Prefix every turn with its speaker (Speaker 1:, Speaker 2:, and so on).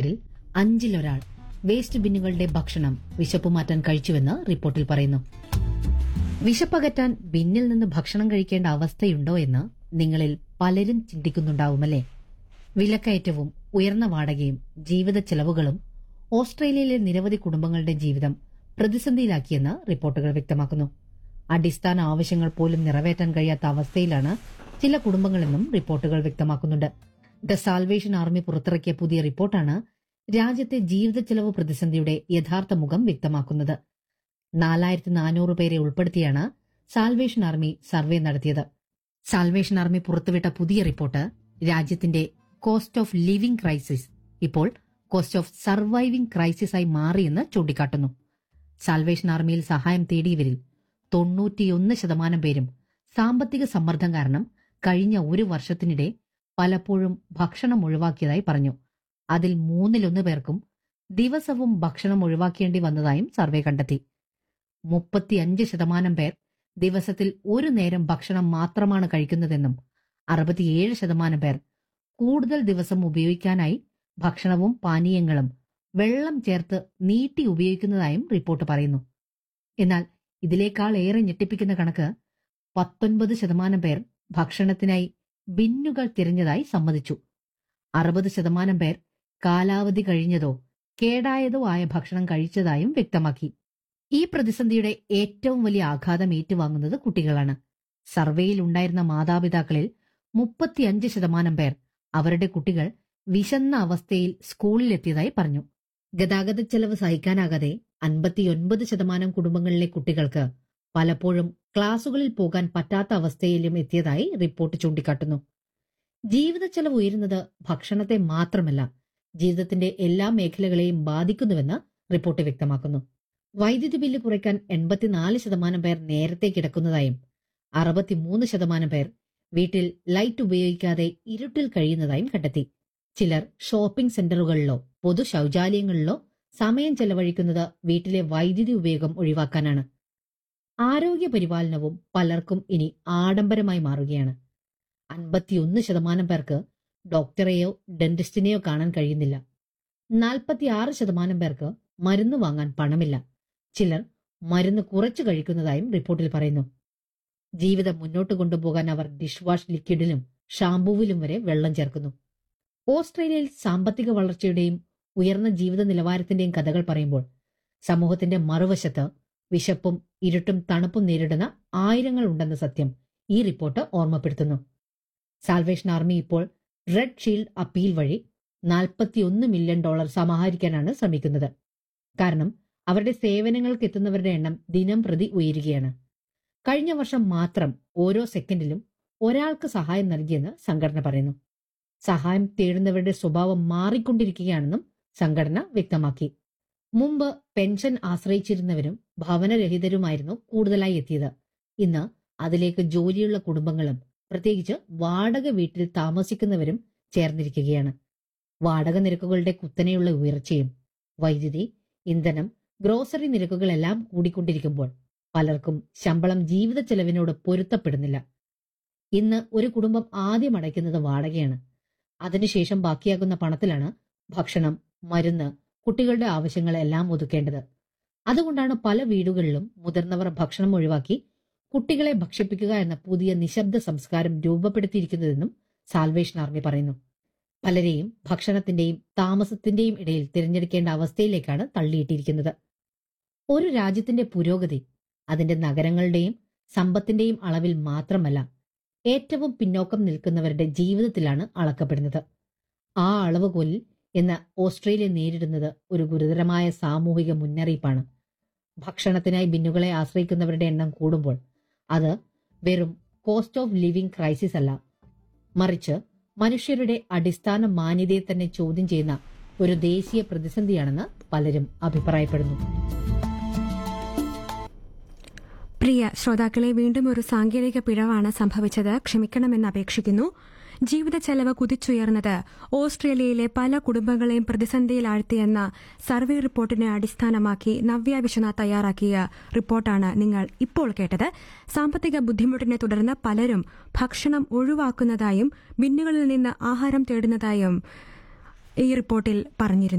Speaker 1: പേരിൽ അഞ്ചിലൊരാൾ വേസ്റ്റ് ബിന്നുകളുടെ ഭക്ഷണം വിശപ്പ് മാറ്റാൻ കഴിച്ചുവെന്ന് റിപ്പോർട്ടിൽ പറയുന്നു വിശപ്പകറ്റാൻ ബിന്നിൽ നിന്ന് ഭക്ഷണം കഴിക്കേണ്ട അവസ്ഥയുണ്ടോ എന്ന് നിങ്ങളിൽ പലരും ചിന്തിക്കുന്നുണ്ടാവുമല്ലേ വിലക്കയറ്റവും ഉയർന്ന വാടകയും ജീവിത ചെലവുകളും ഓസ്ട്രേലിയയിലെ നിരവധി കുടുംബങ്ങളുടെ ജീവിതം പ്രതിസന്ധിയിലാക്കിയെന്ന് റിപ്പോർട്ടുകൾ വ്യക്തമാക്കുന്നു അടിസ്ഥാന ആവശ്യങ്ങൾ പോലും നിറവേറ്റാൻ കഴിയാത്ത അവസ്ഥയിലാണ് ചില കുടുംബങ്ങളെന്നും റിപ്പോർട്ടുകൾ വ്യക്തമാക്കുന്നുണ്ട് ദ സാൽവേഷൻ ആർമി പുറത്തിറക്കിയ പുതിയ റിപ്പോർട്ടാണ് രാജ്യത്തെ ജീവിത ചെലവ് പ്രതിസന്ധിയുടെ യഥാർത്ഥ മുഖം വ്യക്തമാക്കുന്നത് നാലായിരത്തി നാനൂറ് പേരെ ഉൾപ്പെടുത്തിയാണ് സാൽവേഷൻ ആർമി സർവേ നടത്തിയത് സാൽവേഷൻ ആർമി പുറത്തുവിട്ട പുതിയ റിപ്പോർട്ട് രാജ്യത്തിന്റെ കോസ്റ്റ് ഓഫ് ലിവിംഗ് ക്രൈസിസ് ഇപ്പോൾ കോസ്റ്റ് ഓഫ് സർവൈവിംഗ് ക്രൈസിസ് ആയി മാറിയെന്ന് ചൂണ്ടിക്കാട്ടുന്നു സാൽവേഷൻ ആർമിയിൽ സഹായം തേടിയവരിൽ തൊണ്ണൂറ്റിയൊന്ന് ശതമാനം പേരും സാമ്പത്തിക സമ്മർദ്ദം കാരണം കഴിഞ്ഞ ഒരു വർഷത്തിനിടെ പലപ്പോഴും ഭക്ഷണം ഒഴിവാക്കിയതായി പറഞ്ഞു അതിൽ മൂന്നിലൊന്ന് പേർക്കും ദിവസവും ഭക്ഷണം ഒഴിവാക്കേണ്ടി വന്നതായും സർവേ കണ്ടെത്തി മുപ്പത്തിയഞ്ച് ശതമാനം പേർ ദിവസത്തിൽ ഒരു നേരം ഭക്ഷണം മാത്രമാണ് കഴിക്കുന്നതെന്നും അറുപത്തിയേഴ് ശതമാനം പേർ കൂടുതൽ ദിവസം ഉപയോഗിക്കാനായി ഭക്ഷണവും പാനീയങ്ങളും വെള്ളം ചേർത്ത് നീട്ടി ഉപയോഗിക്കുന്നതായും റിപ്പോർട്ട് പറയുന്നു എന്നാൽ ഇതിനേക്കാൾ ഏറെ ഞെട്ടിപ്പിക്കുന്ന കണക്ക് പത്തൊൻപത് ശതമാനം പേർ ഭക്ഷണത്തിനായി ബിന്നുകൾ തിരഞ്ഞതായി സമ്മതിച്ചു അറുപത് ശതമാനം പേർ കാലാവധി കഴിഞ്ഞതോ കേടായതോ ആയ ഭക്ഷണം കഴിച്ചതായും വ്യക്തമാക്കി ഈ പ്രതിസന്ധിയുടെ ഏറ്റവും വലിയ ആഘാതം ഏറ്റുവാങ്ങുന്നത് കുട്ടികളാണ് സർവേയിൽ ഉണ്ടായിരുന്ന മാതാപിതാക്കളിൽ മുപ്പത്തിയഞ്ച് ശതമാനം പേർ അവരുടെ കുട്ടികൾ വിശന്ന അവസ്ഥയിൽ സ്കൂളിലെത്തിയതായി പറഞ്ഞു ഗതാഗത ചെലവ് സഹിക്കാനാകാതെ അൻപത്തിയൊൻപത് ശതമാനം കുടുംബങ്ങളിലെ കുട്ടികൾക്ക് പലപ്പോഴും ക്ലാസുകളിൽ പോകാൻ പറ്റാത്ത അവസ്ഥയിലും എത്തിയതായി റിപ്പോർട്ട് ചൂണ്ടിക്കാട്ടുന്നു ജീവിത ചെലവ് ഉയരുന്നത് ഭക്ഷണത്തെ മാത്രമല്ല ജീവിതത്തിന്റെ എല്ലാ മേഖലകളെയും ബാധിക്കുന്നുവെന്ന് റിപ്പോർട്ട് വ്യക്തമാക്കുന്നു വൈദ്യുതി ബില്ല് കുറയ്ക്കാൻ എൺപത്തിനാല് ശതമാനം പേർ നേരത്തെ കിടക്കുന്നതായും അറുപത്തിമൂന്ന് ശതമാനം പേർ വീട്ടിൽ ലൈറ്റ് ഉപയോഗിക്കാതെ ഇരുട്ടിൽ കഴിയുന്നതായും കണ്ടെത്തി ചിലർ ഷോപ്പിംഗ് സെന്ററുകളിലോ പൊതു ശൌചാലയങ്ങളിലോ സമയം ചെലവഴിക്കുന്നത് വീട്ടിലെ വൈദ്യുതി ഉപയോഗം ഒഴിവാക്കാനാണ് ആരോഗ്യ പരിപാലനവും പലർക്കും ഇനി ആഡംബരമായി മാറുകയാണ് അൻപത്തിയൊന്ന് ശതമാനം പേർക്ക് ഡോക്ടറെയോ ഡെന്റിസ്റ്റിനെയോ കാണാൻ കഴിയുന്നില്ല നാൽപ്പത്തിയാറ് ശതമാനം പേർക്ക് മരുന്ന് വാങ്ങാൻ പണമില്ല ചിലർ മരുന്ന് കുറച്ചു കഴിക്കുന്നതായും റിപ്പോർട്ടിൽ പറയുന്നു ജീവിതം മുന്നോട്ട് കൊണ്ടുപോകാൻ അവർ ഡിഷ് വാഷ് ലിക്വിഡിലും ഷാംപൂവിലും വരെ വെള്ളം ചേർക്കുന്നു ഓസ്ട്രേലിയയിൽ സാമ്പത്തിക വളർച്ചയുടെയും ഉയർന്ന ജീവിത നിലവാരത്തിന്റെയും കഥകൾ പറയുമ്പോൾ സമൂഹത്തിന്റെ മറുവശത്ത് വിശപ്പും ഇരുട്ടും തണുപ്പും നേരിടുന്ന ആയിരങ്ങൾ ഉണ്ടെന്ന സത്യം ഈ റിപ്പോർട്ട് ഓർമ്മപ്പെടുത്തുന്നു സാൽവേഷൻ ആർമി ഇപ്പോൾ റെഡ് ഷീൽഡ് അപ്പീൽ വഴി നാൽപ്പത്തിയൊന്ന് മില്യൺ ഡോളർ സമാഹരിക്കാനാണ് ശ്രമിക്കുന്നത് കാരണം അവരുടെ സേവനങ്ങൾക്ക് എത്തുന്നവരുടെ എണ്ണം ദിനം പ്രതി ഉയരുകയാണ് കഴിഞ്ഞ വർഷം മാത്രം ഓരോ സെക്കൻഡിലും ഒരാൾക്ക് സഹായം നൽകിയെന്ന് സംഘടന പറയുന്നു സഹായം തേടുന്നവരുടെ സ്വഭാവം മാറിക്കൊണ്ടിരിക്കുകയാണെന്നും സംഘടന വ്യക്തമാക്കി മുമ്പ് പെൻഷൻ ആശ്രയിച്ചിരുന്നവരും ഭവനരഹിതരുമായിരുന്നു കൂടുതലായി എത്തിയത് ഇന്ന് അതിലേക്ക് ജോലിയുള്ള കുടുംബങ്ങളും പ്രത്യേകിച്ച് വാടക വീട്ടിൽ താമസിക്കുന്നവരും ചേർന്നിരിക്കുകയാണ് വാടക നിരക്കുകളുടെ കുത്തനെയുള്ള ഉയർച്ചയും വൈദ്യുതി ഇന്ധനം ഗ്രോസറി നിരക്കുകളെല്ലാം കൂടിക്കൊണ്ടിരിക്കുമ്പോൾ പലർക്കും ശമ്പളം ജീവിത ചെലവിനോട് പൊരുത്തപ്പെടുന്നില്ല ഇന്ന് ഒരു കുടുംബം ആദ്യം അടയ്ക്കുന്നത് വാടകയാണ് അതിനുശേഷം ബാക്കിയാകുന്ന പണത്തിലാണ് ഭക്ഷണം മരുന്ന് കുട്ടികളുടെ ആവശ്യങ്ങളെല്ലാം ഒതുക്കേണ്ടത് അതുകൊണ്ടാണ് പല വീടുകളിലും മുതിർന്നവർ ഭക്ഷണം ഒഴിവാക്കി കുട്ടികളെ ഭക്ഷിപ്പിക്കുക എന്ന പുതിയ നിശബ്ദ സംസ്കാരം രൂപപ്പെടുത്തിയിരിക്കുന്നതെന്നും സാൽവേഷൻ ആർമി പറയുന്നു പലരെയും ഭക്ഷണത്തിന്റെയും താമസത്തിന്റെയും ഇടയിൽ തിരഞ്ഞെടുക്കേണ്ട അവസ്ഥയിലേക്കാണ് തള്ളിയിട്ടിരിക്കുന്നത് ഒരു രാജ്യത്തിന്റെ പുരോഗതി അതിന്റെ നഗരങ്ങളുടെയും സമ്പത്തിന്റെയും അളവിൽ മാത്രമല്ല ഏറ്റവും പിന്നോക്കം നിൽക്കുന്നവരുടെ ജീവിതത്തിലാണ് അളക്കപ്പെടുന്നത് ആ അളവുകോലിൽ ഇന്ന് ഓസ്ട്രേലിയ നേരിടുന്നത് ഒരു ഗുരുതരമായ സാമൂഹിക മുന്നറിയിപ്പാണ് ഭക്ഷണത്തിനായി ബിന്നുകളെ ആശ്രയിക്കുന്നവരുടെ എണ്ണം കൂടുമ്പോൾ അത് വെറും കോസ്റ്റ് ഓഫ് ലിവിംഗ് ക്രൈസിസ് അല്ല മറിച്ച് മനുഷ്യരുടെ അടിസ്ഥാന മാന്യതയെ തന്നെ ചോദ്യം ചെയ്യുന്ന ഒരു ദേശീയ പ്രതിസന്ധിയാണെന്ന് പലരും അഭിപ്രായപ്പെടുന്നു
Speaker 2: പ്രിയ ശ്രോതാക്കളെ വീണ്ടും ഒരു സാങ്കേതിക പിഴവാണ് സംഭവിച്ചത് ക്ഷമിക്കണമെന്ന് അപേക്ഷിക്കുന്നു ജീവിത ചെലവ് കുതിച്ചുയർന്നത് ഓസ്ട്രേലിയയിലെ പല കുടുംബങ്ങളെയും പ്രതിസന്ധിയിലാഴ്ത്തിയെന്ന സർവേ റിപ്പോർട്ടിനെ അടിസ്ഥാനമാക്കി നവ്യ വിശ്വനാഥ് തയ്യാറാക്കിയ റിപ്പോർട്ടാണ് നിങ്ങൾ ഇപ്പോൾ കേട്ടത് സാമ്പത്തിക ബുദ്ധിമുട്ടിനെ തുടർന്ന് പലരും ഭക്ഷണം ഒഴിവാക്കുന്നതായും ബിന്നുകളിൽ നിന്ന് ആഹാരം തേടുന്നതായും ഈ റിപ്പോർട്ടിൽ പറഞ്ഞിരുന്നു